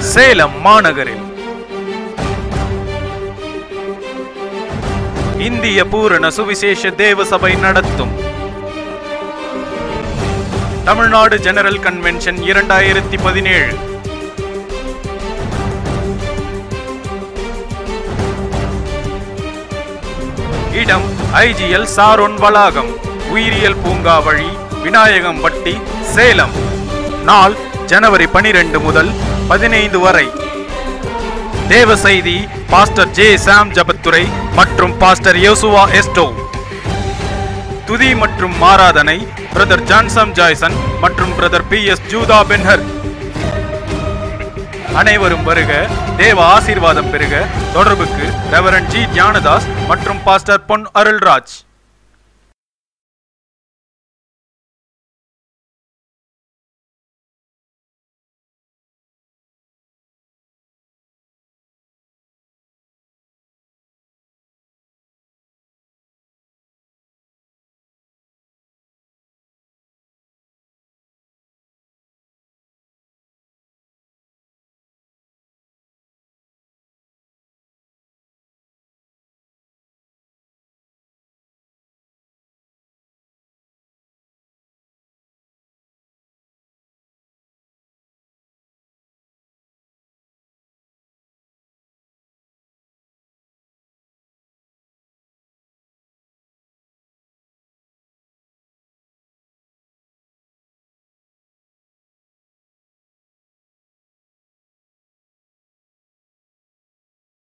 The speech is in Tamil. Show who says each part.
Speaker 1: சேலம் மாநகரில் இந்திய பூரண சுவிசேஷ தேவ சபை நடத்தும் தமிழ்நாடு ஜெனரல் கன்வென்ஷன் இரண்டாயிரத்தி பதினேழு இடம் ஐஜிஎல் சாரோன் வளாகம் உயிரியல் பூங்கா வழி விநாயகம்பட்டி சேலம் நாள் ஜனவரி 12 முதல் பதினைந்து வரை தேவ செய்தி பாஸ்டர் ஜே சாம் ஜபத்துரை மற்றும் பாஸ்டர் யோசுவா எஸ்டோ துதி மற்றும் மாராதனை பிரதர் ஜான்சம் ஜாய்சன் மற்றும் brother P S Judah Benhur அனைவரும் வருக தேவ ஆசீர்வாதம் பெறுக தொடர்புக்கு ரெவரன் ஜி ஞானதாஸ் மற்றும் பாஸ்டர் பொன் அருள்ராஜ்